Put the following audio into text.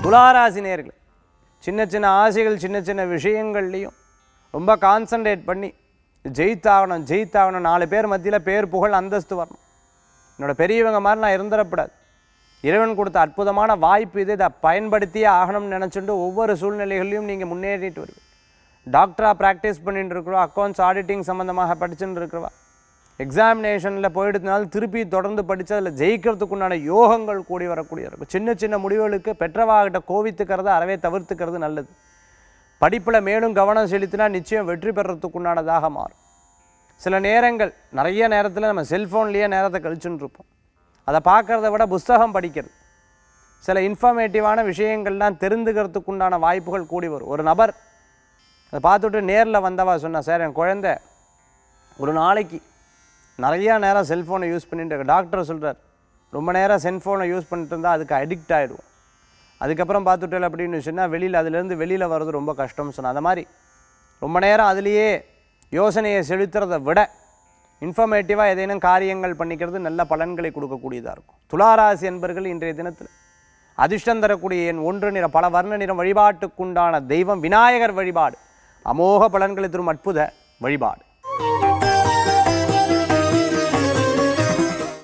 துளாராசி நேர்கள் சின்ன சின்ன ஆசைகள் சின்ன சின்ன விஷயங்கள்லையும் ரொம்ப கான்சன்ட்ரேட் பண்ணி ஜெயித்தாகணும் ஜெயித்தாகணும் நாலு பேர் மத்தியில் பேர் புகழ் அந்தஸ்து வரணும் என்னோட பெரியவங்க மாதிரி நான் இருந்துடக்கூடாது இறைவன் கொடுத்த அற்புதமான வாய்ப்பு இது இதை பயன்படுத்தியே ஆகணும்னு நினச்சிட்டு ஒவ்வொரு சூழ்நிலைகளையும் நீங்கள் முன்னேறிட்டு வருவீங்க டாக்டராக ப்ராக்டிஸ் பண்ணிட்டு இருக்கிறோம் அக்கௌண்ட்ஸ் ஆடிட்டிங் சம்மந்தமாக படிச்சுட்டு இருக்கிறவா எக்ஸாமினேஷனில் போயிடுறதுனால திருப்பி தொடர்ந்து படித்து அதில் ஜெயிக்கிறதுக்கு உண்டான யோகங்கள் கூடி வரக்கூடிய இருக்கும் சின்ன சின்ன முடிவுகளுக்கு பெற்றவாகிட்ட கோவித்துக்கிறது அறவே தவிர்த்துக்கிறது நல்லது படிப்பில் மேலும் கவனம் செலுத்தினா நிச்சயம் வெற்றி பெறத்துக்கு உண்டானதாக மாறும் சில நேரங்கள் நிறைய நேரத்தில் நம்ம செல்ஃபோன்லேயே நேரத்தை கழிச்சுன்னு இருப்போம் அதை பார்க்கறத விட புஸ்தகம் படிக்கிறது சில இன்ஃபர்மேட்டிவான விஷயங்கள்லாம் தெரிந்துக்கிறதுக்கு உண்டான வாய்ப்புகள் கூடி வரும் ஒரு நபர் அதை பார்த்துட்டு நேரில் வந்தவா சொன்னா சார் என் குழந்தை ஒரு நாளைக்கு நிறையா நேரம் செல்ஃபோனை யூஸ் பண்ணிட்டு இருக்கு டாக்டர் சொல்கிறார் ரொம்ப நேரம் செல்ஃபோனை யூஸ் பண்ணிட்டு இருந்தால் அதுக்கு அடிக்ட் ஆகிடுவோம் அதுக்கப்புறம் பார்த்துட்டேன் அப்படின்னு சொன்னால் வெளியில் அதுலேருந்து வெளியில் வர்றது ரொம்ப கஷ்டம்னு சொன்னேன் அந்த மாதிரி ரொம்ப நேரம் அதுலேயே யோசனையை செலுத்துறதை விட இன்ஃபர்மேட்டிவாக ஏதேனும் காரியங்கள் பண்ணிக்கிறது நல்ல பலன்களை கொடுக்கக்கூடியதாக இருக்கும் துளாராசி என்பர்கள் இன்றைய தினத்தில் அதிர்ஷ்டம் தரக்கூடிய என் ஒன்று நிறம் பல வர்ண நிறம் வழிபாட்டுக்குண்டான தெய்வம் விநாயகர் வழிபாடு அமோக பலன்களை தரும் அற்புத வழிபாடு